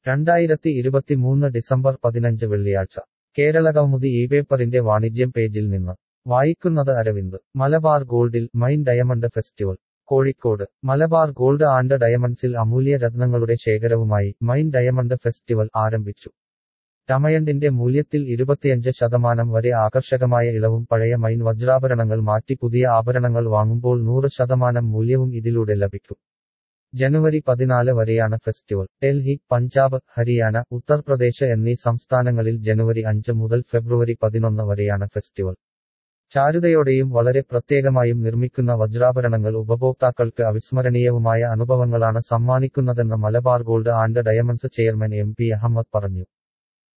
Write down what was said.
രണ്ടായിരത്തി ഇരുപത്തിമൂന്ന് ഡിസംബർ പതിനഞ്ച് വെള്ളിയാഴ്ച കേരളകൗമുദി ഈ പേപ്പറിന്റെ വാണിജ്യം പേജിൽ നിന്ന് വായിക്കുന്നത് അരവിന്ദ് മലബാർ ഗോൾഡിൽ mine diamond festival Kozhikode Malabar gold and ഡയമണ്ട്സിൽ അമൂല്യ രത്നങ്ങളുടെ ശേഖരവുമായി മൈൻ ഡയമണ്ട് ഫെസ്റ്റിവൽ ആരംഭിച്ചു ഡമയണ്ടിന്റെ മൂല്യത്തിൽ ഇരുപത്തിയഞ്ച് ശതമാനം വരെ ആകർഷകമായ ഇളവും പഴയ മൈൻ വജ്രാഭരണങ്ങൾ മാറ്റി പുതിയ ആഭരണങ്ങൾ വാങ്ങുമ്പോൾ നൂറ് ശതമാനം മൂല്യവും ഇതിലൂടെ ലഭിക്കും ജനുവരി പതിനാല് വരെയാണ് ഫെസ്റ്റിവൽ ഡൽഹി പഞ്ചാബ് ഹരിയാന ഉത്തർപ്രദേശ് എന്നീ സംസ്ഥാനങ്ങളിൽ ജനുവരി അഞ്ച് മുതൽ ഫെബ്രുവരി പതിനൊന്ന് വരെയാണ് ഫെസ്റ്റിവൽ ചാരുതയോടെയും വളരെ പ്രത്യേകമായും നിർമ്മിക്കുന്ന വജ്രാഭരണങ്ങൾ ഉപഭോക്താക്കൾക്ക് അവിസ്മരണീയവുമായ അനുഭവങ്ങളാണ് സമ്മാനിക്കുന്നതെന്ന് Malabar gold and diamonds chairman M P Ahmed പറഞ്ഞു